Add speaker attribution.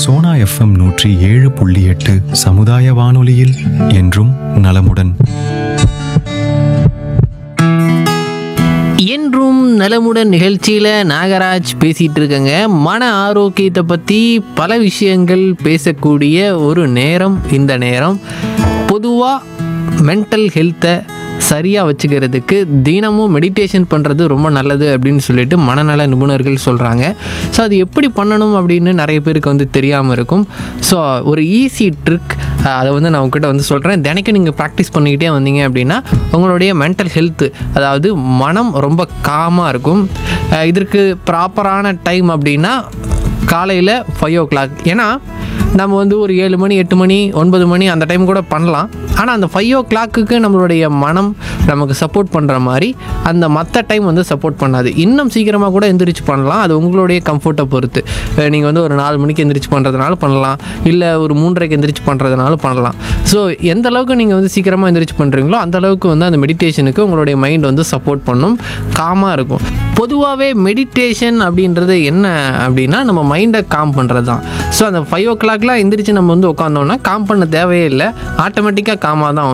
Speaker 1: Sona FM நூற்றி ஏழு புள்ளி எட்டு சமுதாய வானொலியில் என்றும் நலமுடன்
Speaker 2: என்றும் நலமுடன் நிகழ்ச்சியில் நாகராஜ் பேசிகிட்டு இருக்கேங்க மன ஆரோக்கியத்தை பற்றி பல விஷயங்கள் பேசக்கூடிய ஒரு நேரம் இந்த நேரம் பொதுவாக மென்டல் ஹெல்த்தை சரியாக வச்சுக்கிறதுக்கு தினமும் மெடிடேஷன் பண்ணுறது ரொம்ப நல்லது அப்படின்னு சொல்லிட்டு மனநல நிபுணர்கள் சொல்கிறாங்க ஸோ அது எப்படி பண்ணணும் அப்படின்னு நிறைய பேருக்கு வந்து தெரியாமல் இருக்கும் ஸோ ஒரு ஈஸி ட்ரிக் அதை வந்து நான் உங்ககிட்ட வந்து சொல்கிறேன் தினைக்கும் நீங்கள் ப்ராக்டிஸ் பண்ணிக்கிட்டே வந்தீங்க அப்படின்னா உங்களுடைய மென்டல் ஹெல்த்து அதாவது மனம் ரொம்ப காமாக இருக்கும் அஹ் இதற்கு ப்ராப்பரான டைம் அப்படின்னா காலையில் ஃபைவ் ஓ கிளாக் ஏன்னா நம்ம வந்து ஒரு ஏழு மணி எட்டு மணி ஒன்பது மணி அந்த டைம் கூட பண்ணலாம் ஆனால் அந்த ஃபைவ் ஓ கிளாக்குக்கு நம்மளுடைய மனம் நமக்கு சப்போர்ட் பண்ணுற மாதிரி அந்த மற்ற டைம் வந்து சப்போர்ட் பண்ணாது இன்னும் சீக்கிரமாக கூட எந்திரிச்சு பண்ணலாம் அது உங்களுடைய கம்ஃபர்ட்டை பொறுத்து நீங்கள் வந்து ஒரு நாலு மணிக்கு எந்திரிச்சு பண்ணுறதுனால பண்ணலாம் இல்லை ஒரு மூன்றரைக்கு எந்திரிச்சு பண்ணுறதுனால பண்ணலாம் ஸோ எந்த அளவுக்கு நீங்கள் வந்து சீக்கிரமாக எந்திரிச்சு பண்ணுறீங்களோ அந்த அளவுக்கு வந்து அந்த மெடிடேஷனுக்கு உங்களுடைய மைண்ட் வந்து சப்போர்ட் பண்ணும் காமாக இருக்கும் பொதுவாகவே மெடிடேஷன் அப்படின்றது என்ன அப்படின்னா நம்ம மைண்டை காம் பண்ணுறது தான் ஸோ அந்த ஃபைவ் ஓ கிளாக்லாம் எந்திரிச்சு நம்ம வந்து உட்காந்தோம்னா காம் பண்ண தேவையே இல்லை ஆட்டோமேட்டிக்காக காமாக தான்